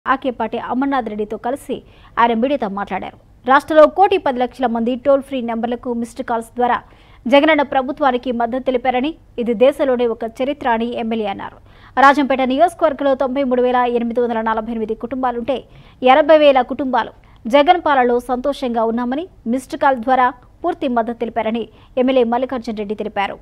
ఆకేపాటి అమర్నాథ్ రెడ్డితో కలిసి ఆయన మీడియాతో మాట్లాడారు రాష్ట్రంలో కోటి పది లక్షల మంది టోల్ ఫ్రీ నెంబర్లకు మిస్డ్ కాల్స్ ద్వారా జగనన్న ప్రభుత్వానికి మద్దతు తెలిపారని ఇది దేశంలోనే ఒక చరిత్ర అని ఎమ్మెల్యే అన్నారు రాజంపేట నియోజకవర్గంలో తొంభై మూడు వేల ఎనిమిది వందల నలభై ఎనిమిది కుటుంబాలుంటే ఎనభై వేల కుటుంబాలు జగన్ పాలనలో సంతోషంగా ఉన్నామని మిస్డ్ కాల్ ద్వారా పూర్తి మద్దతు తెలిపారని ఎమ్మెల్యే మల్లికార్జున రెడ్డి తెలిపారు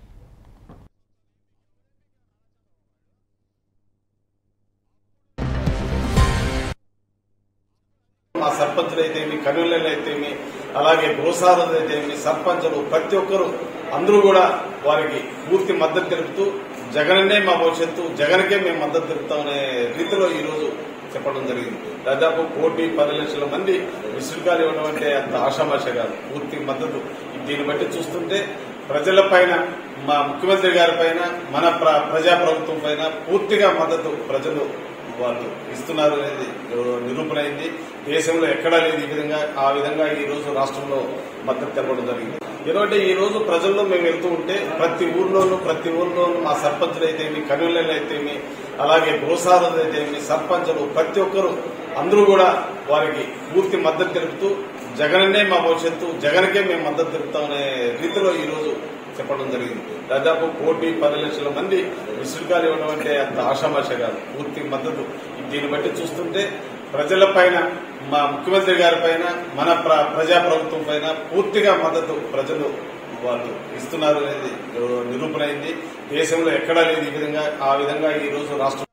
మా సర్పంచులు అయితేమి కన్వీనర్లు అయితేమి అలాగే గోసారులు అయితేమి సర్పంచులు ప్రతి ఒక్కరు అందరూ కూడా వారికి పూర్తి మద్దతు తెలుపుతూ జగనన్నే మా భవిష్యత్తు జగన్కే మేము మద్దతు తెలుపుతామనే రీతిలో ఈ రోజు చెప్పడం జరిగింది దాదాపు కోటి పది లక్షల మంది విసురుగాలు ఇవ్వడం అంటే అంత ఆషామాష కాదు పూర్తి మద్దతు దీన్ని బట్టి చూస్తుంటే ప్రజల పైన మా ముఖ్యమంత్రి గారి పైన మన ప్ర- ప్రజా ప్రభుత్వం పైన పూర్తిగా మద్దతు ప్రజలు వాళ్ళు ఇస్తున్నారు అనేది నిరూపణ అయింది దేశంలో ఎక్కడా లేదు ఈ విధంగా ఆ విధంగా ఈ రోజు రాష్ట్రంలో మద్దతు తెలపడం జరిగింది ఎందుకంటే ఈ రోజు ప్రజల్లో మేము వెళ్తూ ఉంటే ప్రతి ఊర్లోనూ ప్రతి ఊర్లోనూ మా సర్పంచులు అయితేమి కన్వీనర్లు అయితేమి అలాగే గోసారులు అయితేమి సర్పంచులు ప్రతి ఒక్కరు అందరూ కూడా వారికి పూర్తి మద్దతు తెలుపుతూ జగనన్నే మా భవిష్యత్తు జగన్కే మేము మద్దతు తెలుపుతామనే రీతిలో ఈ రోజు చెప్పడం జరిగింది దాదాపు కోటి పది లక్షల మంది విసురుగాలు ఇవ్వడం అంటే అంత ఆషామాష కాదు పూర్తి మద్దతు దీన్ని బట్టి చూస్తుంటే ప్రజల పైన మా ముఖ్యమంత్రి గారి పైన మన ప్ర- ప్రజా ప్రభుత్వం పైన పూర్తిగా మద్దతు ప్రజలు వాళ్ళు ఇస్తున్నారు అనేది నిరూపణ అయింది దేశంలో ఎక్కడా లేదు ఈ విధంగా ఆ విధంగా ఈ రోజు రాష్ట్రం